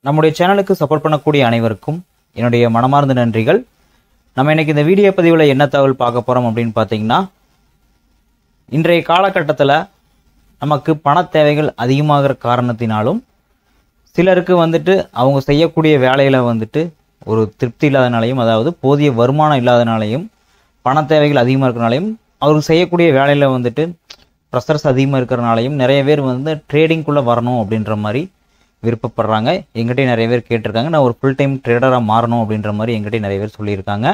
நம்முடைய சேனலுக்கு சப்போர்ட் பண்ணக்கூடிய அனைவருக்கும் என்னுடைய மனமார்ந்த நன்றிகள் நம்ம இன்னைக்கு இந்த வீடியோ பதிவில் என்ன தகவல் பார்க்க போகிறோம் அப்படின்னு பார்த்தீங்கன்னா இன்றைய காலகட்டத்தில் நமக்கு பண தேவைகள் அதிகமாகிற காரணத்தினாலும் சிலருக்கு வந்துட்டு அவங்க செய்யக்கூடிய வேலையில் வந்துட்டு ஒரு திருப்தி இல்லாதனாலையும் அதாவது போதிய வருமானம் இல்லாதனாலையும் பண தேவைகள் அதிகமாக இருக்கிறனாலையும் அவருக்கு செய்யக்கூடிய வேலையில் வந்துட்டு ப்ரெஷர்ஸ் அதிகமாக இருக்கிறனாலையும் நிறைய பேர் வந்து ட்ரேடிங்குள்ளே வரணும் அப்படின்ற மாதிரி விருப்பப்படுறாங்க எங்கிட்டே நிறைய பேர் கேட்டிருக்காங்க நான் ஒரு ஃபுல் டைம் ட்ரேடராக மாறணும் அப்படின்ற மாதிரி எங்கிட்டே நிறைய பேர் சொல்லியிருக்காங்க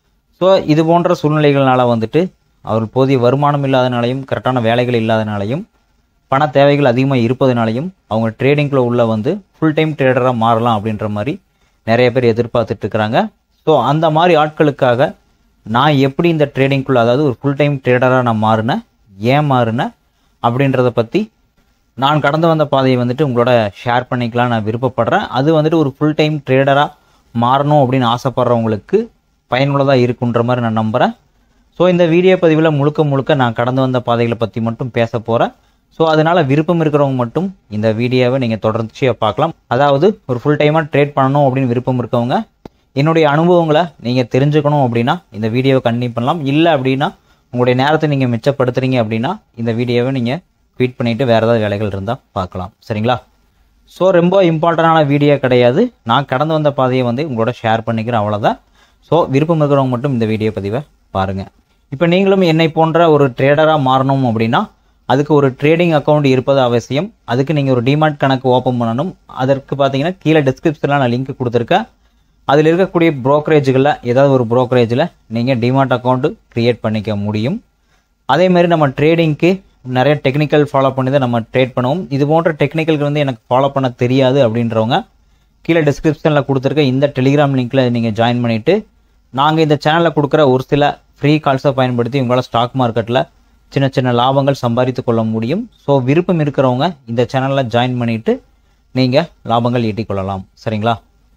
ஸோ இது போன்ற சூழ்நிலைகள்னால வந்துட்டு அவர் போதிய வருமானம் இல்லாதனாலையும் கரெக்டான வேலைகள் இல்லாதனாலையும் பண தேவைகள் அதிகமாக இருப்பதனாலையும் அவங்க ட்ரேடிங்கில் உள்ள வந்து ஃபுல் டைம் ட்ரேடராக மாறலாம் அப்படின்ற மாதிரி நிறைய பேர் எதிர்பார்த்துட்டு இருக்கிறாங்க ஸோ அந்த மாதிரி ஆட்களுக்காக நான் எப்படி இந்த ட்ரேடிங்குள்ளே அதாவது ஒரு ஃபுல் டைம் ட்ரேடராக நான் மாறினேன் ஏன் மாறினேன் அப்படின்றத பற்றி நான் கடந்து வந்த பாதையை வந்துட்டு உங்களோட ஷேர் பண்ணிக்கலாம் நான் விருப்பப்படுறேன் அது வந்துட்டு ஒரு ஃபுல் டைம் ட்ரேடராக மாறணும் அப்படின்னு ஆசைப்படுறவங்களுக்கு பயனுள்ளதாக இருக்குன்ற மாதிரி நான் நம்புகிறேன் ஸோ இந்த வீடியோ பதிவில் முழுக்க முழுக்க நான் கடந்து வந்த பாதைகளை பற்றி மட்டும் பேச போகிறேன் ஸோ அதனால் விருப்பம் இருக்கிறவங்க மட்டும் இந்த வீடியோவை நீங்கள் தொடர்ச்சியாக பார்க்கலாம் அதாவது ஒரு ஃபுல் டைமாக ட்ரேட் பண்ணணும் அப்படின்னு விருப்பம் இருக்கவங்க என்னுடைய அனுபவங்களை நீங்கள் தெரிஞ்சுக்கணும் அப்படின்னா இந்த வீடியோவை கண்டினியூ பண்ணலாம் இல்லை அப்படின்னா உங்களுடைய நேரத்தை நீங்கள் மிச்சப்படுத்துறீங்க அப்படின்னா இந்த வீடியோவை நீங்கள் ட்வீட் பண்ணிவிட்டு வேறு ஏதாவது வேலைகள் இருந்தால் பார்க்கலாம் சரிங்களா ஸோ ரொம்ப இம்பார்ட்டண்டான வீடியோ கிடையாது நான் கடந்து வந்த பாதையை வந்து உங்களோட ஷேர் பண்ணிக்கிறேன் அவ்வளோதான் ஸோ விருப்பம் இருக்கிறவங்க மட்டும் இந்த வீடியோ பதிவை பாருங்கள் இப்போ நீங்களும் என்னை போன்ற ஒரு ட்ரேடராக மாறணும் அப்படின்னா அதுக்கு ஒரு ட்ரேடிங் அக்கௌண்ட் இருப்பது அவசியம் அதுக்கு நீங்கள் ஒரு டிமார்ட் கணக்கு ஓப்பன் பண்ணணும் அதற்கு பார்த்தீங்கன்னா கீழே டிஸ்கிரிப்ஷனில் நான் லிங்க் கொடுத்துருக்கேன் அதில் இருக்கக்கூடிய ப்ரோக்கரேஜுகளில் ஏதாவது ஒரு ப்ரோக்கரேஜில் நீங்கள் டிமார்ட் அக்கௌண்ட்டு க்ரியேட் பண்ணிக்க முடியும் அதே மாதிரி நம்ம ட்ரேடிங்க்கு நிறைய டெக்னிக்கல் ஃபாலோ பண்ணி தான் நம்ம ட்ரேட் பண்ணுவோம் இது போன்ற டெக்னிக்கலுக்கு வந்து எனக்கு ஃபாலோ பண்ண தெரியாது அப்படின்றவங்க கீழே டிஸ்கிரிப்ஷனில் கொடுத்துருக்க இந்த டெலிகிராம் லிங்க்கில் நீங்கள் ஜாயின் பண்ணிவிட்டு நாங்கள் இந்த சேனலில் கொடுக்குற ஒரு சில ஃப்ரீ கால்ஸை பயன்படுத்தி உங்களால் ஸ்டாக் மார்க்கெட்டில் சின்ன சின்ன லாபங்கள் சம்பாதித்து கொள்ள முடியும் ஸோ விருப்பம் இருக்கிறவங்க இந்த சேனலில் ஜாயின் பண்ணிவிட்டு நீங்கள் லாபங்கள் ஈட்டிக் கொள்ளலாம் சரிங்களா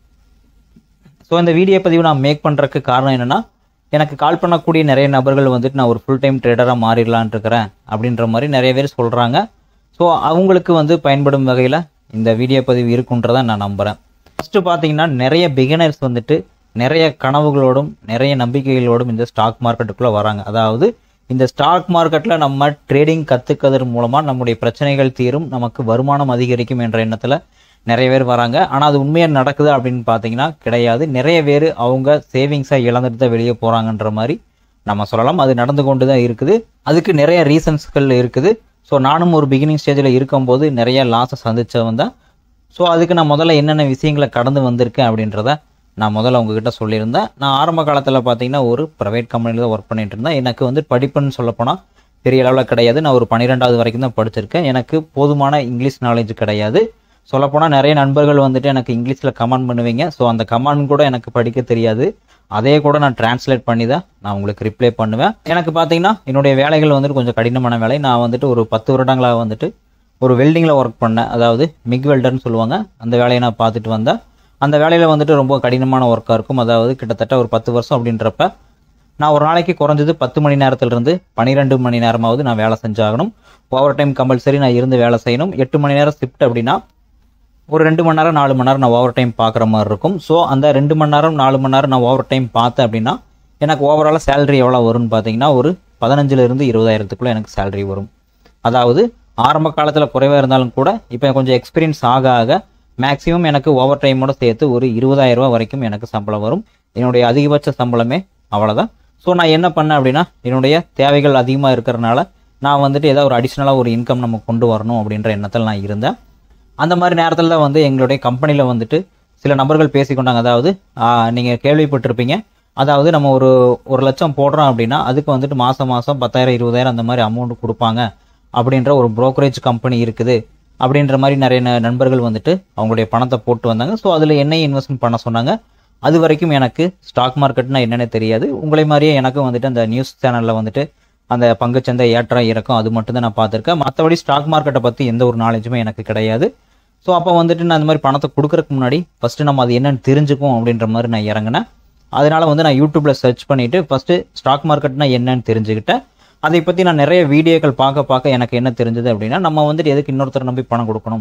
ஸோ இந்த வீடியோ பதிவு நான் மேக் பண்ணுறதுக்கு காரணம் என்னென்னா எனக்கு கால் பண்ணக்கூடிய நிறைய நபர்கள் வந்துட்டு நான் ஒரு ஃபுல் டைம் ட்ரேடராக மாறிடலான் இருக்கிறேன் அப்படின்ற மாதிரி நிறைய பேர் சொல்கிறாங்க ஸோ அவங்களுக்கு வந்து பயன்படும் வகையில் இந்த வீடியோ பதிவு இருக்குன்றதை நான் நம்புகிறேன் ஃபஸ்ட்டு பார்த்தீங்கன்னா நிறைய பிகினர்ஸ் வந்துட்டு நிறைய கனவுகளோடும் நிறைய நம்பிக்கைகளோடும் இந்த ஸ்டாக் மார்க்கெட்டுக்குள்ளே வராங்க அதாவது இந்த ஸ்டாக் மார்க்கெட்டில் நம்ம ட்ரேடிங் கற்றுக்கிறதன் மூலமாக நம்முடைய பிரச்சனைகள் தீரும் நமக்கு வருமானம் அதிகரிக்கும் என்ற எண்ணத்தில் நிறைய பேர் வராங்க ஆனால் அது உண்மையாக நடக்குது அப்படின்னு பார்த்தீங்கன்னா கிடையாது நிறைய பேர் அவங்க சேவிங்ஸை இழந்துட்டு தான் வெளியே போகிறாங்கன்ற மாதிரி நம்ம சொல்லலாம் அது நடந்து கொண்டு தான் இருக்குது அதுக்கு நிறைய ரீசன்ஸ்கள் இருக்குது ஸோ நானும் ஒரு பிகினிங் ஸ்டேஜில் இருக்கும்போது நிறைய லாஸை சந்திச்சவன் தான் ஸோ அதுக்கு நான் முதல்ல என்னென்ன விஷயங்களை கடந்து வந்திருக்கேன் அப்படின்றத நான் முதல்ல உங்ககிட்ட சொல்லியிருந்தேன் நான் ஆரம்ப காலத்தில் பார்த்தீங்கன்னா ஒரு ப்ரைவேட் கம்பெனியில் தான் ஒர்க் பண்ணிட்டு இருந்தேன் எனக்கு வந்து படிப்புன்னு சொல்லப்போனால் பெரிய அளவில் கிடையாது நான் ஒரு பன்னிரெண்டாவது வரைக்கும் தான் படிச்சிருக்கேன் எனக்கு போதுமான இங்கிலீஷ் நாலேஜ் கிடையாது சொல்லப்போனால் நிறைய நண்பர்கள் வந்துட்டு எனக்கு இங்கிலீஷில் கமெண்ட் பண்ணுவீங்க ஸோ அந்த கமெண்ட் கூட எனக்கு படிக்க தெரியாது அதே கூட நான் டிரான்ஸ்லேட் பண்ணி தான் நான் உங்களுக்கு ரிப்ளை பண்ணுவேன் எனக்கு பார்த்தீங்கன்னா என்னுடைய வேலைகள் வந்துட்டு கொஞ்சம் கடினமான வேலை நான் வந்துட்டு ஒரு பத்து வருடங்களாக வந்துட்டு ஒரு வெல்டிங்கில் ஒர்க் பண்ணேன் அதாவது மிக் வெல்டர்னு சொல்லுவாங்க அந்த வேலையை நான் பார்த்துட்டு வந்தேன் அந்த வேலையில் வந்துட்டு ரொம்ப கடினமான ஒர்க்காக இருக்கும் அதாவது கிட்டத்தட்ட ஒரு பத்து வருஷம் அப்படின்றப்ப நான் ஒரு நாளைக்கு குறைஞ்சது பத்து மணி நேரத்திலிருந்து பன்னிரெண்டு மணி நேரமாவது நான் வேலை செஞ்சாகணும் ஓவர் டைம் கம்பல்சரி நான் இருந்து வேலை செய்யணும் எட்டு மணி நேரம் ஷிஃப்ட் அப்படின்னா ஒரு ரெண்டு மணி நேரம் நாலு மணி நேரம் நான் ஓவர் டைம் பார்க்குற மாதிரி இருக்கும் ஸோ அந்த ரெண்டு மணி நேரம் நாலு மணி நேரம் நான் ஓவர் டைம் பார்த்தேன் அப்படின்னா எனக்கு ஓவராலாக சேலரி எவ்வளோ வரும்னு பார்த்தீங்கன்னா ஒரு பதினஞ்சுலேருந்து இருபதாயிரத்துக்குள்ளே எனக்கு சேலரி வரும் அதாவது ஆரம்ப காலத்தில் குறைவாக இருந்தாலும் கூட இப்போ கொஞ்சம் எக்ஸ்பீரியன்ஸ் ஆக ஆக மேக்ஸிமம் எனக்கு ஓவர் டைமோட சேர்த்து ஒரு இருபதாயிரம் ரூபாய் வரைக்கும் எனக்கு சம்பளம் வரும் என்னுடைய அதிகபட்ச சம்பளமே அவ்வளோதான் ஸோ நான் என்ன பண்ணேன் அப்படின்னா என்னுடைய தேவைகள் அதிகமாக இருக்கிறனால நான் வந்துட்டு ஏதாவது ஒரு அடிஷ்னலாக ஒரு இன்கம் நம்ம கொண்டு வரணும் அப்படின்ற எண்ணத்தில் நான் இருந்தேன் அந்த மாதிரி நேரத்தில் தான் வந்து எங்களுடைய கம்பெனியில் வந்துட்டு சில நபர்கள் பேசிக்கொண்டாங்க அதாவது நீங்கள் கேள்விப்பட்டிருப்பீங்க அதாவது நம்ம ஒரு ஒரு லட்சம் போடுறோம் அப்படின்னா அதுக்கு வந்துட்டு மாதம் மாதம் பத்தாயிரம் இருபதாயிரம் அந்த மாதிரி அமௌண்ட் கொடுப்பாங்க அப்படின்ற ஒரு brokerage கம்பெனி இருக்குது அப்படின்ற மாதிரி நிறைய ந- நண்பர்கள் வந்துட்டு அவங்களுடைய பணத்தை போட்டு வந்தாங்க ஸோ அதில் என்னையும் இன்வெஸ்ட்மெண்ட் பண்ண சொன்னாங்க அது வரைக்கும் எனக்கு ஸ்டாக் மார்க்கெட்னா என்னென்னு தெரியாது உங்களை மாதிரியே எனக்கும் வந்துட்டு அந்த நியூஸ் சேனலில் வந்துட்டு அந்த பங்குச்சந்தை ஏற்றம் இறக்கம் அது மட்டும் தான் நான் பார்த்துருக்கேன் மற்றபடி ஸ்டாக் மார்க்கெட்டை பற்றி எந்த ஒரு நாலேஜுமே எனக்கு கிடையாது ஸோ அப்போ வந்துட்டு நான் இந்த மாதிரி பணத்தை கொடுக்கறதுக்கு முன்னாடி ஃபஸ்ட்டு நம்ம அது என்னன்னு தெரிஞ்சுக்கும் அப்படின்ற மாதிரி நான் இறங்கினேன் அதனால வந்து நான் யூடியூப்ல சர்ச் பண்ணிட்டு ஃபர்ஸ்ட் ஸ்டாக் மார்க்கெட்னா என்னன்னு தெரிஞ்சுக்கிட்டேன் அதை பற்றி நான் நிறைய வீடியோக்கள் பார்க்க பார்க்க எனக்கு என்ன தெரிஞ்சது அப்படின்னா நம்ம வந்துட்டு எதுக்கு இன்னொருத்தர் நம்பி பணம் கொடுக்கணும்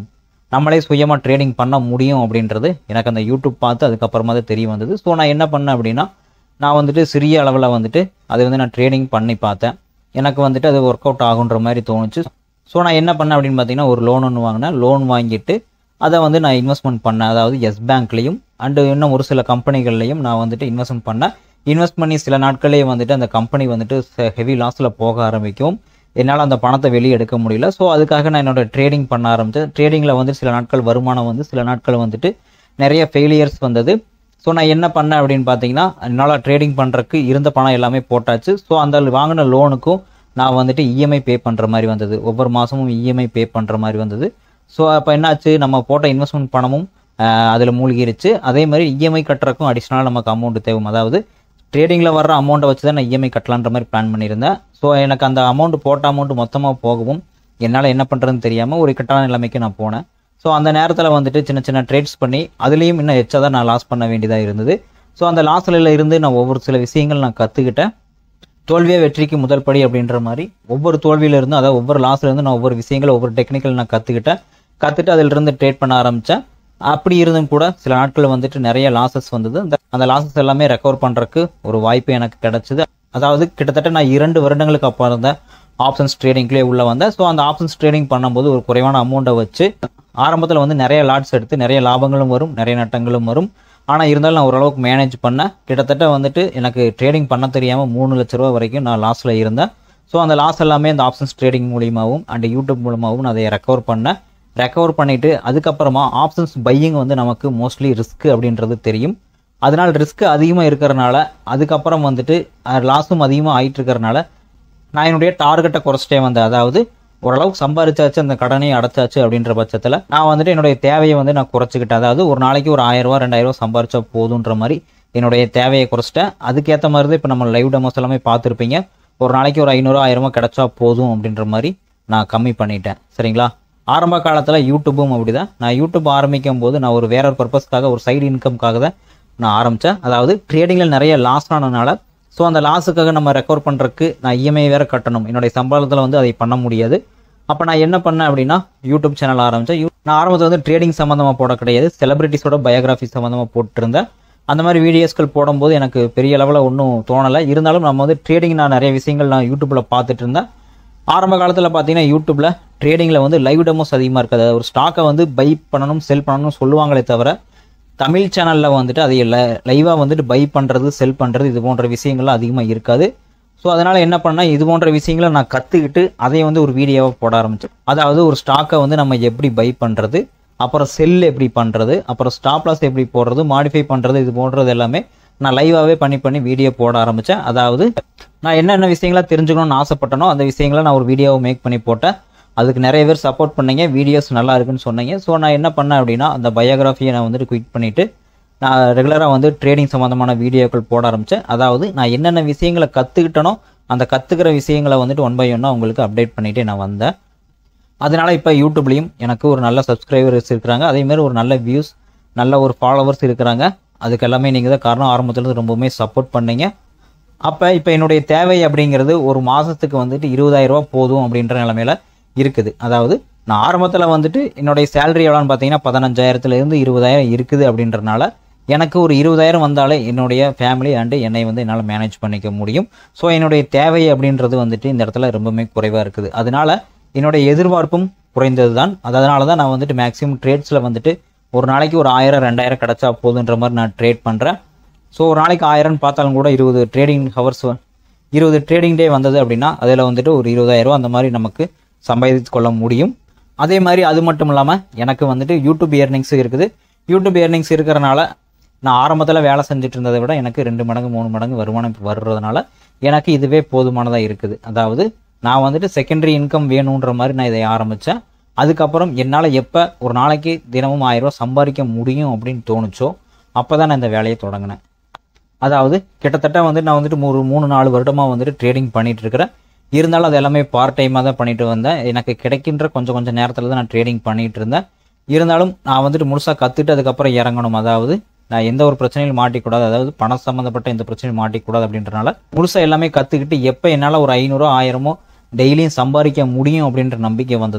நம்மளே சுயமாக ட்ரேடிங் பண்ண முடியும் அப்படின்றது எனக்கு அந்த யூடியூப் பார்த்து அதுக்கப்புறமா தான் தெரிய வந்தது ஸோ நான் என்ன பண்ணேன் அப்படின்னா நான் வந்துட்டு சிறிய அளவில் வந்துட்டு அதை வந்து நான் ட்ரேடிங் பண்ணி பார்த்தேன் எனக்கு வந்துட்டு அது ஒர்க் அவுட் ஆகுன்ற மாதிரி தோணுச்சு ஸோ நான் என்ன பண்ணேன் அப்படின்னு பார்த்தீங்கன்னா ஒரு லோன் ஒன்று வாங்கினேன் லோன் வாங்கிட்டு அதை வந்து நான் இன்வெஸ்ட்மெண்ட் பண்ணேன் அதாவது எஸ் பேங்க்லேயும் அண்டு இன்னும் ஒரு சில கம்பெனிகள்லையும் நான் வந்துட்டு இன்வெஸ்ட்மெண்ட் பண்ணேன் இன்வெஸ்ட் பண்ணி சில நாட்களே வந்துட்டு அந்த கம்பெனி வந்துட்டு ஹெவி லாஸில் போக ஆரம்பிக்கும் என்னால் அந்த பணத்தை வெளியே எடுக்க முடியல ஸோ அதுக்காக நான் என்னோட ட்ரேடிங் பண்ண ஆரம்பித்தேன் ட்ரேடிங்கில் வந்து சில நாட்கள் வருமானம் வந்து சில நாட்கள் வந்துட்டு நிறைய ஃபெயிலியர்ஸ் வந்தது ஸோ நான் என்ன பண்ணேன் அப்படின்னு பார்த்தீங்கன்னா என்னால் ட்ரேடிங் பண்ணுறதுக்கு இருந்த பணம் எல்லாமே போட்டாச்சு ஸோ அந்த வாங்கின லோனுக்கும் நான் வந்துட்டு இஎம்ஐ பே பண்ணுற மாதிரி வந்தது ஒவ்வொரு மாதமும் இஎம்ஐ பே பண்ணுற மாதிரி வந்தது ஸோ அப்போ என்னாச்சு நம்ம போட்ட இன்வெஸ்ட்மெண்ட் பணமும் அதில் மூழ்கிருச்சு அதே மாதிரி இஎம்ஐ கட்டுறக்கும் அடிஷ்னலாக நமக்கு அமௌண்ட் தேவை அதாவது ட்ரேடிங்கில் வர்ற அமௌண்ட்டை வச்சு தான் நான் இஎம்ஐ கட்டலான்ற மாதிரி பிளான் பண்ணியிருந்தேன் ஸோ எனக்கு அந்த அமௌண்ட் போட்ட அமௌண்ட் மொத்தமாக போகவும் என்னால் என்ன பண்ணுறதுன்னு தெரியாமல் ஒரு இக்கட்டான நிலைமைக்கு நான் போனேன் ஸோ அந்த நேரத்தில் வந்துட்டு சின்ன சின்ன ட்ரேட்ஸ் பண்ணி அதுலேயும் இன்னும் எச்சா தான் நான் லாஸ் பண்ண வேண்டியதாக இருந்தது ஸோ அந்த லாஸில் இருந்து நான் ஒவ்வொரு சில விஷயங்கள் நான் கற்றுக்கிட்டேன் தோல்வியே வெற்றிக்கு முதல் படி அப்படின்ற மாதிரி ஒவ்வொரு தோல்வியில இருந்து அதாவது ஒவ்வொரு லாஸ்ல இருந்து நான் ஒவ்வொரு விஷயங்கள் ஒவ்வொரு டெக்னிக்கல் நான் கற்றுக்கிட்டேன் கற்றுட்டு அதிலிருந்து ட்ரேட் பண்ண ஆரம்பித்தேன் அப்படி இருந்தும் கூட சில நாட்கள் வந்துட்டு நிறைய லாசஸ் வந்தது அந்த அந்த லாசஸ் எல்லாமே ரெக்கவர் பண்ணுறதுக்கு ஒரு வாய்ப்பு எனக்கு கிடைச்சிது அதாவது கிட்டத்தட்ட நான் இரண்டு வருடங்களுக்கு அப்புறம் தான் ஆப்ஷன்ஸ் ட்ரேடிங்லேயே உள்ள வந்தேன் ஸோ அந்த ஆப்ஷன்ஸ் ட்ரேடிங் பண்ணும்போது ஒரு குறைவான அமௌண்ட்டை வச்சு ஆரம்பத்தில் வந்து நிறைய லாட்ஸ் எடுத்து நிறைய லாபங்களும் வரும் நிறைய நட்டங்களும் வரும் ஆனால் இருந்தாலும் நான் ஓரளவுக்கு மேனேஜ் பண்ணேன் கிட்டத்தட்ட வந்துட்டு எனக்கு ட்ரேடிங் பண்ண தெரியாமல் மூணு லட்ச ரூபா வரைக்கும் நான் லாஸில் இருந்தேன் ஸோ அந்த லாஸ் எல்லாமே அந்த ஆப்ஷன்ஸ் ட்ரேடிங் மூலியமாகவும் அண்ட் யூடியூப் மூலமாகவும் நான் அதை ரெக்கவர் பண்ணேன் ரெக்கவர் பண்ணிவிட்டு அதுக்கப்புறமா ஆப்ஷன்ஸ் பையிங் வந்து நமக்கு மோஸ்ட்லி ரிஸ்க் அப்படின்றது தெரியும் அதனால் ரிஸ்க் அதிகமாக இருக்கிறனால அதுக்கப்புறம் வந்துட்டு லாஸும் அதிகமாக ஆயிட்டு இருக்கிறனால நான் என்னுடைய டார்கெட்டை குறைச்சிட்டே வந்தேன் அதாவது ஓரளவுக்கு சம்பாரிச்சாச்சு அந்த கடனையும் அடைச்சாச்சு அப்படின்ற பட்சத்தில் நான் வந்துட்டு என்னுடைய தேவையை வந்து நான் குறைச்சிக்கிட்டேன் அதாவது ஒரு நாளைக்கு ஒரு ஆயிரம் ரூபா ரெண்டாயிரம் ரூபா சம்பாரிச்சா போதுன்ற மாதிரி என்னுடைய தேவையை குறைச்சிட்டேன் அதுக்கேற்ற மாதிரி தான் இப்போ நம்ம லைவ் டெமோஸ் எல்லாமே பார்த்துருப்பீங்க ஒரு நாளைக்கு ஒரு ஐநூறு ஆயிரம் ரூபாய் கிடைச்சா போதும் அப்படின்ற மாதிரி நான் கம்மி பண்ணிட்டேன் சரிங்களா ஆரம்ப காலத்தில் யூடியூப்பும் அப்படி தான் நான் யூடியூப் ஆரம்பிக்கும் போது நான் ஒரு வேற ஒரு பர்பஸ்க்காக ஒரு சைடு இன்கம்காக தான் நான் ஆரம்பித்தேன் அதாவது ட்ரேடிங்கில் நிறைய லாஸ் ஆனதுனால ஸோ அந்த லாஸுக்காக நம்ம ரெக்கவர் பண்ணுறதுக்கு நான் இஎம்ஐ வேறு கட்டணும் என்னுடைய சம்பளத்தில் வந்து அதை பண்ண முடியாது அப்போ நான் என்ன பண்ணேன் அப்படின்னா யூடியூப் சேனல் ஆரம்பித்தேன் யூ- நான் ஆரம்பத்தில் வந்து ட்ரேடிங் சம்மந்தமாக போட கிடையாது செலிபிரிட்டிஸோட பயோகிராஃபி சம்மந்தமாக போட்டிருந்தேன் அந்த மாதிரி வீடியோஸ்கள் போடும்போது எனக்கு பெரிய லெவலில் ஒன்றும் தோணலை இருந்தாலும் நம்ம வந்து ட்ரேடிங் நான் நிறைய விஷயங்கள் நான் யூடியூப்பில் பார்த்துட்டு இருந்தேன் ஆரம்ப காலத்தில் பார்த்தீங்கன்னா யூடியூப்பில் ட்ரேடிங்கில் வந்து லைவ் டெமோஸ் அதிகமாக இருக்காது ஒரு ஸ்டாக்கை வந்து பை பண்ணணும் செல் பண்ணணும் சொல்லுவாங்களே தவிர தமிழ் சேனலில் வந்துட்டு அதை லைவாக வந்துட்டு பை பண்ணுறது செல் பண்ணுறது இது போன்ற விஷயங்கள்லாம் அதிகமாக இருக்காது ஸோ அதனால் என்ன பண்ணால் இது போன்ற விஷயங்களை நான் கற்றுக்கிட்டு அதை வந்து ஒரு வீடியோவாக போட ஆரம்பிச்சேன் அதாவது ஒரு ஸ்டாக்கை வந்து நம்ம எப்படி பை பண்ணுறது அப்புறம் செல் எப்படி பண்ணுறது அப்புறம் ஸ்டாப் லாஸ் எப்படி போடுறது மாடிஃபை பண்ணுறது இது போன்றது எல்லாமே நான் லைவாகவே பண்ணி பண்ணி வீடியோ போட ஆரம்பித்தேன் அதாவது நான் என்னென்ன விஷயங்களா தெரிஞ்சுக்கணும்னு ஆசைப்பட்டனோ அந்த விஷயங்களை நான் ஒரு வீடியோவை மேக் பண்ணி போட்டேன் அதுக்கு நிறைய பேர் சப்போர்ட் பண்ணீங்க வீடியோஸ் நல்லா இருக்குன்னு சொன்னீங்க ஸோ நான் என்ன பண்ணேன் அப்படின்னா அந்த பயோகிராஃபியை நான் வந்துட்டு குயிட் பண்ணிவிட்டு நான் ரெகுலராக வந்து ட்ரேடிங் சம்மந்தமான வீடியோக்கள் போட ஆரம்பித்தேன் அதாவது நான் என்னென்ன விஷயங்களை கற்றுக்கிட்டனோ அந்த கற்றுக்கிற விஷயங்களை வந்துட்டு ஒன் பை ஒன்னாக உங்களுக்கு அப்டேட் பண்ணிகிட்டே நான் வந்தேன் அதனால இப்போ யூடியூப்லேயும் எனக்கு ஒரு நல்ல சப்ஸ்கிரைபர்ஸ் இருக்கிறாங்க அதே மாதிரி ஒரு நல்ல வியூஸ் நல்ல ஒரு ஃபாலோவர்ஸ் இருக்கிறாங்க அதுக்கு எல்லாமே நீங்கள் தான் காரணம் ஆரம்பத்துலேருந்து ரொம்பவுமே சப்போர்ட் பண்ணீங்க அப்போ இப்போ என்னுடைய தேவை அப்படிங்கிறது ஒரு மாதத்துக்கு வந்துட்டு 20000 ரூபாய் போதும் அப்படின்ற நிலமையில இருக்குது அதாவது நான் ஆரம்பத்தில் வந்துட்டு என்னுடைய சேலரி எவ்வளோன்னு பார்த்தீங்கன்னா பதினஞ்சாயிரத்துலேருந்து இருபதாயிரம் இருக்குது அப்படின்றனால எனக்கு ஒரு இருபதாயிரம் வந்தாலே என்னுடைய ஃபேமிலி அண்டு என்னை வந்து என்னால் மேனேஜ் பண்ணிக்க முடியும் ஸோ என்னுடைய தேவை அப்படின்றது வந்துட்டு இந்த இடத்துல ரொம்பவுமே குறைவாக இருக்குது அதனால என்னுடைய எதிர்பார்ப்பும் குறைந்தது தான் அதனால தான் நான் வந்துட்டு மேக்ஸிமம் ட்ரேட்ஸில் வந்துட்டு ஒரு நாளைக்கு ஒரு ஆயிரம் ரெண்டாயிரம் கிடைச்சா போதுன்ற மாதிரி நான் ட்ரேட் பண்ணுறேன் ஸோ ஒரு நாளைக்கு ஆயிரம்னு பார்த்தாலும் கூட இருபது ட்ரேடிங் ஹவர்ஸ் இருபது ட்ரேடிங் டே வந்தது அப்படின்னா அதில் வந்துட்டு ஒரு இருபதாயிரம் அந்த மாதிரி நமக்கு சம்பாதித்து கொள்ள முடியும் அதே மாதிரி அது மட்டும் இல்லாமல் எனக்கு வந்துட்டு யூடியூப் இயர்னிங்ஸ் இருக்குது யூடியூப் இயர்னிங்ஸ் இருக்கிறனால நான் ஆரம்பத்தில் வேலை செஞ்சுட்டு இருந்ததை விட எனக்கு ரெண்டு மடங்கு மூணு மடங்கு வருமானம் இப்ப வர்றதுனால எனக்கு இதுவே போதுமானதாக இருக்குது அதாவது நான் வந்துட்டு செகண்டரி இன்கம் வேணுன்ற மாதிரி நான் இதை ஆரம்பித்தேன் அதுக்கப்புறம் என்னால் எப்போ ஒரு நாளைக்கு தினமும் ஆயிரம் ரூபாய் சம்பாதிக்க முடியும் அப்படின்னு தோணுச்சோ அப்போ தான் நான் இந்த வேலையை தொடங்கினேன் அதாவது கிட்டத்தட்ட வந்து நான் வந்துட்டு ஒரு மூணு நாலு வருடமாக வந்துட்டு ட்ரேடிங் பண்ணிட்டு இருக்கிறேன் இருந்தாலும் அது எல்லாமே பார்ட் டைமாக தான் பண்ணிட்டு வந்தேன் எனக்கு கிடைக்கின்ற கொஞ்சம் கொஞ்சம் நேரத்தில் தான் நான் ட்ரேடிங் பண்ணிட்டு இருந்தேன் இருந்தாலும் நான் வந்துட்டு முழுசாக கற்றுட்டு அதுக்கப்புறம் இறங்கணும் அதாவது நான் எந்த ஒரு பிரச்சனையும் மாட்டிக்கூடாது அதாவது பணம் சம்மந்தப்பட்ட எந்த பிரச்சனையும் மாட்டிக்கூடாது அப்படின்றனால முழுசாக எல்லாமே கற்றுக்கிட்டு எப்போ என்னால் ஒரு ஐநூறோ ஆயிரமோ டெய்லியும் சம்பாதிக்க முடியும் அப்படின்ற நம்பிக்கை வந்ததோ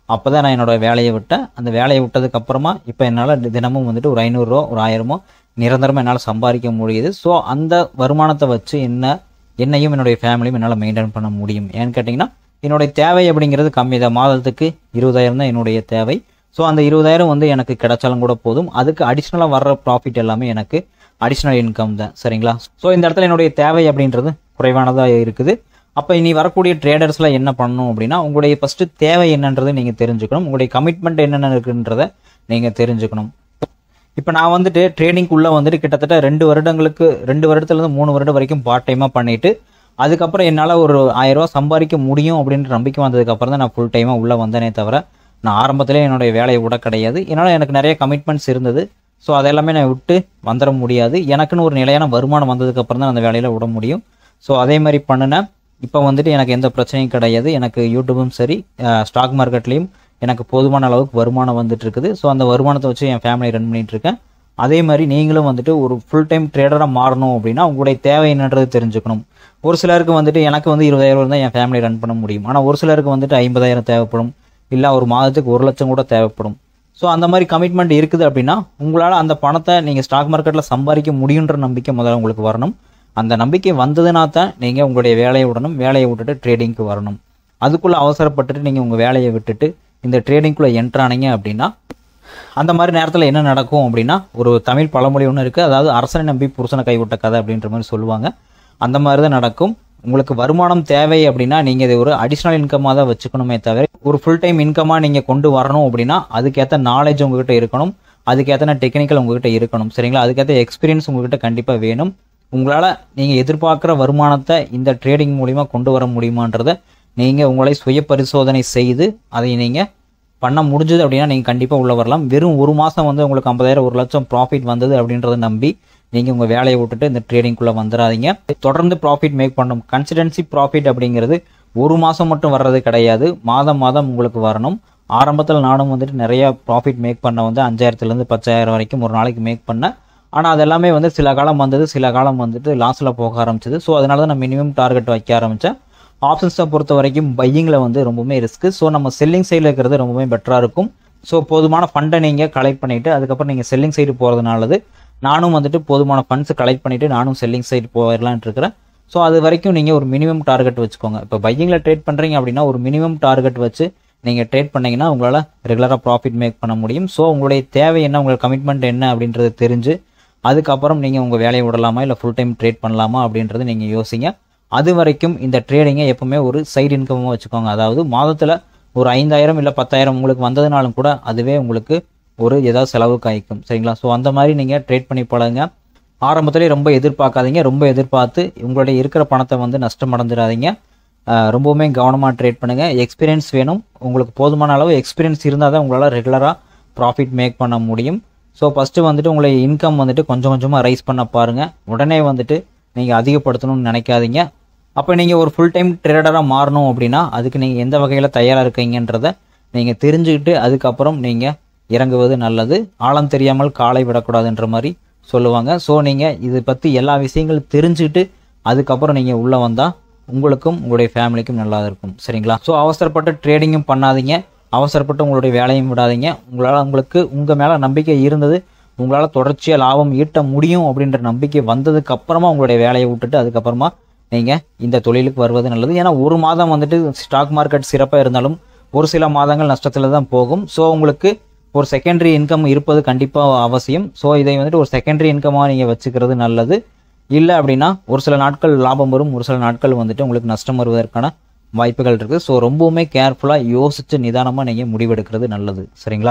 அப்போ தான் நான் என்னோட வேலையை விட்டேன் அந்த வேலையை விட்டதுக்கப்புறமா இப்போ என்னால் தினமும் வந்துட்டு ஒரு ஐநூறுரூவா ஒரு ஆயிரமோ நிரந்தரமாக என்னால் சம்பாதிக்க முடியுது ஸோ அந்த வருமானத்தை வச்சு என்ன என்னையும் என்னுடைய ஃபேமிலியும் என்னால் மெயின்டைன் பண்ண முடியும் ஏன்னு கேட்டிங்கன்னா என்னுடைய தேவை அப்படிங்கிறது கம்மி தான் மாதத்துக்கு இருபதாயிரம் தான் என்னுடைய தேவை ஸோ அந்த இருபதாயிரம் வந்து எனக்கு கிடைச்சாலும் கூட போதும் அதுக்கு அடிஷ்னலாக வர்ற ப்ராஃபிட் எல்லாமே எனக்கு அடிஷ்னல் இன்கம் தான் சரிங்களா ஸோ இந்த இடத்துல என்னுடைய தேவை அப்படின்றது குறைவானதாக இருக்குது அப்போ இனி வரக்கூடிய ட்ரேடர்ஸில் என்ன பண்ணணும் அப்படின்னா உங்களுடைய ஃபஸ்ட்டு தேவை என்னன்றதை நீங்கள் தெரிஞ்சுக்கணும் உங்களுடைய கமிட்மெண்ட் என்னென்ன இருக்குன்றதை நீங்கள் தெரிஞ்சுக்கணும் இப்போ நான் வந்துட்டு ட்ரேடிங்குள்ளே வந்துட்டு கிட்டத்தட்ட ரெண்டு வருடங்களுக்கு ரெண்டு வருடத்துலேருந்து மூணு வருடம் வரைக்கும் பார்ட் டைமாக பண்ணிட்டு அதுக்கப்புறம் என்னால் ஒரு ஆயிரம் ரூபாய் சம்பாதிக்க முடியும் அப்படின்ற நம்பிக்கை வந்ததுக்கப்புறம் தான் நான் ஃபுல் டைமாக உள்ளே வந்தேனே தவிர நான் ஆரம்பத்திலே என்னுடைய வேலையை விட கிடையாது என்னால் எனக்கு நிறைய கமிட்மெண்ட்ஸ் இருந்தது ஸோ அதெல்லாமே நான் விட்டு வந்துட முடியாது எனக்குன்னு ஒரு நிலையான வருமானம் வந்ததுக்கப்புறம் தான் அந்த வேலையில் விட முடியும் ஸோ அதே மாதிரி பண்ணினேன் இப்போ வந்துட்டு எனக்கு எந்த பிரச்சனையும் கிடையாது எனக்கு யூடியூபும் சரி ஸ்டாக் மார்க்கெட்லேயும் எனக்கு போதுமான அளவுக்கு வருமானம் வந்துட்டு இருக்குது ஸோ அந்த வருமானத்தை வச்சு என் ஃபேமிலி ரன் பண்ணிட்டு இருக்கேன் அதே மாதிரி நீங்களும் வந்துட்டு ஒரு ஃபுல் டைம் ட்ரேடராக மாறணும் அப்படின்னா உங்களுடைய தேவை என்னன்றது தெரிஞ்சுக்கணும் ஒரு சிலருக்கு வந்துட்டு எனக்கு வந்து இருபதாயிரம் தான் என் ஃபேமிலி ரன் பண்ண முடியும் ஆனால் ஒரு சிலருக்கு வந்துட்டு ஐம்பதாயிரம் தேவைப்படும் இல்லை ஒரு மாதத்துக்கு ஒரு லட்சம் கூட தேவைப்படும் ஸோ அந்த மாதிரி கமிட்மெண்ட் இருக்குது அப்படின்னா உங்களால் அந்த பணத்தை நீங்கள் ஸ்டாக் மார்க்கெட்டில் சம்பாதிக்க முடியுன்ற நம்பிக்கை முதல்ல உங்களுக்கு வரணும் அந்த நம்பிக்கை வந்ததுனா தான் நீங்கள் உங்களுடைய வேலையை விடணும் வேலையை விட்டுட்டு ட்ரேடிங்க்கு வரணும் அதுக்குள்ளே அவசரப்பட்டுட்டு நீங்கள் உங்கள் வேலையை விட்டுட்டு இந்த ட்ரேடிங்குள்ளே என்ட்ரானீங்க அப்படின்னா அந்த மாதிரி நேரத்தில் என்ன நடக்கும் அப்படின்னா ஒரு தமிழ் பழமொழி ஒன்று இருக்குது அதாவது அரசனை நம்பி புருஷனை கைவிட்ட கதை அப்படின்ற மாதிரி சொல்லுவாங்க அந்த மாதிரி தான் நடக்கும் உங்களுக்கு வருமானம் தேவை அப்படின்னா நீங்கள் இதை ஒரு அடிஷ்னல் இன்கமாக தான் வச்சுக்கணுமே தவிர ஒரு ஃபுல் டைம் இன்கமாக நீங்கள் கொண்டு வரணும் அப்படின்னா அதுக்கேற்ற நாலேஜ் உங்ககிட்ட இருக்கணும் அதுக்கேற்ற டெக்னிக்கல் உங்ககிட்ட இருக்கணும் சரிங்களா அதுக்கேற்ற எக்ஸ்பீரியன்ஸ் உங்ககிட்ட கண்டிப்பாக வேணும் உங்களால் நீங்கள் எதிர்பார்க்குற வருமானத்தை இந்த ட்ரேடிங் மூலிமா கொண்டு வர முடியுமான்றதை நீங்கள் உங்களை சுய பரிசோதனை செய்து அதை நீங்கள் பண்ண முடிஞ்சது அப்படின்னா நீங்கள் கண்டிப்பாக உள்ளே வரலாம் வெறும் ஒரு மாதம் வந்து உங்களுக்கு ஐம்பதாயிரம் ஒரு லட்சம் ப்ராஃபிட் வந்தது அப்படின்றத நம்பி நீங்கள் உங்கள் வேலையை விட்டுட்டு இந்த ட்ரேடிங்குள்ளே வந்துடாதீங்க தொடர்ந்து ப்ராஃபிட் மேக் பண்ணணும் கன்சிடென்சி ப்ராஃபிட் அப்படிங்கிறது ஒரு மாதம் மட்டும் வர்றது கிடையாது மாதம் மாதம் உங்களுக்கு வரணும் ஆரம்பத்தில் நானும் வந்துட்டு நிறைய ப்ராஃபிட் மேக் பண்ண வந்து அஞ்சாயிரத்துலேருந்து பத்தாயிரம் வரைக்கும் ஒரு நாளைக்கு மேக் பண்ணேன் ஆனால் அது எல்லாமே வந்து சில காலம் வந்தது சில காலம் வந்துட்டு லாஸில் போக ஆரம்பிச்சது ஸோ அதனால தான் நான் மினிமம் டார்கெட் வைக்க ஆரம்பித்தேன் ஆப்ஷன்ஸை பொறுத்த வரைக்கும் பையிங்கில் வந்து ரொம்பவுமே ரிஸ்க்கு ஸோ நம்ம செல்லிங் சைடில் இருக்கிறது ரொம்பவுமே பெட்டராக இருக்கும் ஸோ போதுமான ஃபண்டை நீங்கள் கலெக்ட் பண்ணிவிட்டு அதுக்கப்புறம் நீங்கள் செல்லிங் சைடு போகிறது நல்லது நானும் வந்துட்டு போதுமான ஃபண்ட்ஸ் கலெக்ட் பண்ணிவிட்டு நானும் செல்லிங் சைடு போயிடலான்ட்டு இருக்கிறேன் ஸோ அது வரைக்கும் நீங்கள் ஒரு மினிமம் டார்கெட் வச்சுக்கோங்க இப்போ பையிங்கில் ட்ரேட் பண்ணுறீங்க அப்படின்னா ஒரு மினிமம் டார்கெட் வச்சு நீங்கள் ட்ரேட் பண்ணீங்கன்னா உங்களால் ரெகுலராக ப்ராஃபிட் மேக் பண்ண முடியும் ஸோ உங்களுடைய தேவை என்ன உங்களோட கமிட்மெண்ட் என்ன அப்படின்றது தெரிஞ்சு அதுக்கப்புறம் நீங்கள் உங்கள் வேலையை விடலாமா இல்லை ஃபுல் டைம் ட்ரேட் பண்ணலாமா அப்படின்றது நீங்கள் யோசிங்க அது வரைக்கும் இந்த ட்ரேடிங்கை எப்பவுமே ஒரு சைடு இன்கமாக வச்சுக்கோங்க அதாவது மாதத்தில் ஒரு ஐந்தாயிரம் இல்லை பத்தாயிரம் உங்களுக்கு வந்ததுனாலும் கூட அதுவே உங்களுக்கு ஒரு ஏதாவது செலவுக்கு ஆயிக்கும் சரிங்களா ஸோ அந்த மாதிரி நீங்கள் ட்ரேட் பண்ணி பழகுங்க ஆரம்பத்திலே ரொம்ப எதிர்பார்க்காதீங்க ரொம்ப எதிர்பார்த்து உங்களுடைய இருக்கிற பணத்தை வந்து நஷ்டம் அடைஞ்சிடாதீங்க ஆஹ் ரொம்பவுமே கவனமாக ட்ரேட் பண்ணுங்கள் எக்ஸ்பீரியன்ஸ் வேணும் உங்களுக்கு போதுமான அளவு எக்ஸ்பீரியன்ஸ் இருந்தால் தான் உங்களால் ரெகுலராக ப்ராஃபிட் மேக் பண்ண முடியும் ஸோ ஃபஸ்ட்டு வந்துட்டு உங்களுடைய இன்கம் வந்துட்டு கொஞ்சம் கொஞ்சமாக ரைஸ் பண்ண பாருங்கள் உடனே வந்துட்டு நீங்கள் அதிகப்படுத்தணும்னு நினைக்காதீங்க அப்போ நீங்கள் ஒரு ஃபுல் டைம் ட்ரேடராக மாறணும் அப்படின்னா அதுக்கு நீங்கள் எந்த வகையில் தயாராக இருக்கீங்கன்றதை நீங்கள் தெரிஞ்சுக்கிட்டு அதுக்கப்புறம் நீங்கள் இறங்குவது நல்லது ஆழம் தெரியாமல் காலை விடக்கூடாதுன்ற மாதிரி சொல்லுவாங்க ஸோ நீங்கள் இது பற்றி எல்லா விஷயங்களும் தெரிஞ்சுக்கிட்டு அதுக்கப்புறம் நீங்கள் உள்ளே வந்தால் உங்களுக்கும் உங்களுடைய ஃபேமிலிக்கும் நல்லா இருக்கும் சரிங்களா ஸோ அவசரப்பட்டு ட்ரேடிங்கும் பண்ணாதீங்க அவசரப்பட்டு உங்களுடைய வேலையும் விடாதீங்க உங்களால் உங்களுக்கு உங்கள் மேலே நம்பிக்கை இருந்தது உங்களால் தொடர்ச்சியாக லாபம் ஈட்ட முடியும் அப்படின்ற நம்பிக்கை வந்ததுக்கு அப்புறமா உங்களுடைய வேலையை விட்டுட்டு அதுக்கப்புறமா நீங்கள் இந்த தொழிலுக்கு வருவது நல்லது ஏன்னா ஒரு மாதம் வந்துட்டு ஸ்டாக் மார்க்கெட் சிறப்பாக இருந்தாலும் ஒரு சில மாதங்கள் நஷ்டத்தில் தான் போகும் ஸோ உங்களுக்கு ஒரு செகண்டரி இன்கம் இருப்பது கண்டிப்பாக அவசியம் ஸோ இதை வந்துட்டு ஒரு செகண்டரி இன்கமாக நீங்கள் வச்சுக்கிறது நல்லது இல்லை அப்படின்னா ஒரு சில நாட்கள் லாபம் வரும் ஒரு சில நாட்கள் வந்துட்டு உங்களுக்கு நஷ்டம் வருவதற்கான வாய்ப்புகள் இருக்குது ஸோ ரொம்பவுமே கேர்ஃபுல்லாக யோசித்து நிதானமாக நீங்கள் முடிவெடுக்கிறது நல்லது சரிங்களா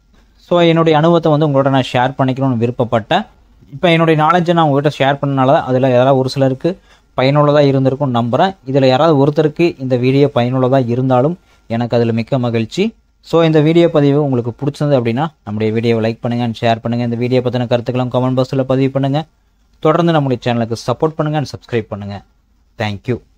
ஸோ என்னுடைய அனுபவத்தை வந்து உங்களோட நான் ஷேர் பண்ணிக்கணும்னு விருப்பப்பட்டேன் இப்போ என்னுடைய நாலேஜை நான் உங்கள்கிட்ட ஷேர் பண்ணனால அதில் யாராவது ஒரு சிலருக்கு பயனுள்ளதாக இருந்திருக்கும் நம்புகிறேன் இதில் யாராவது ஒருத்தருக்கு இந்த வீடியோ பயனுள்ளதாக இருந்தாலும் எனக்கு அதில் மிக்க மகிழ்ச்சி ஸோ இந்த வீடியோ பதிவு உங்களுக்கு பிடிச்சது அப்படின்னா நம்முடைய வீடியோவை லைக் பண்ணுங்கள் அண்ட் ஷேர் பண்ணுங்கள் இந்த வீடியோ பற்றின கருத்துக்களும் கமெண்ட் பாக்ஸில் பதிவு பண்ணுங்கள் தொடர்ந்து நம்முடைய சேனலுக்கு சப்போர்ட் பண்ணுங்கள் அண்ட் சப்ஸ்கிரைப் பண்ணுங்கள் தேங்க்யூ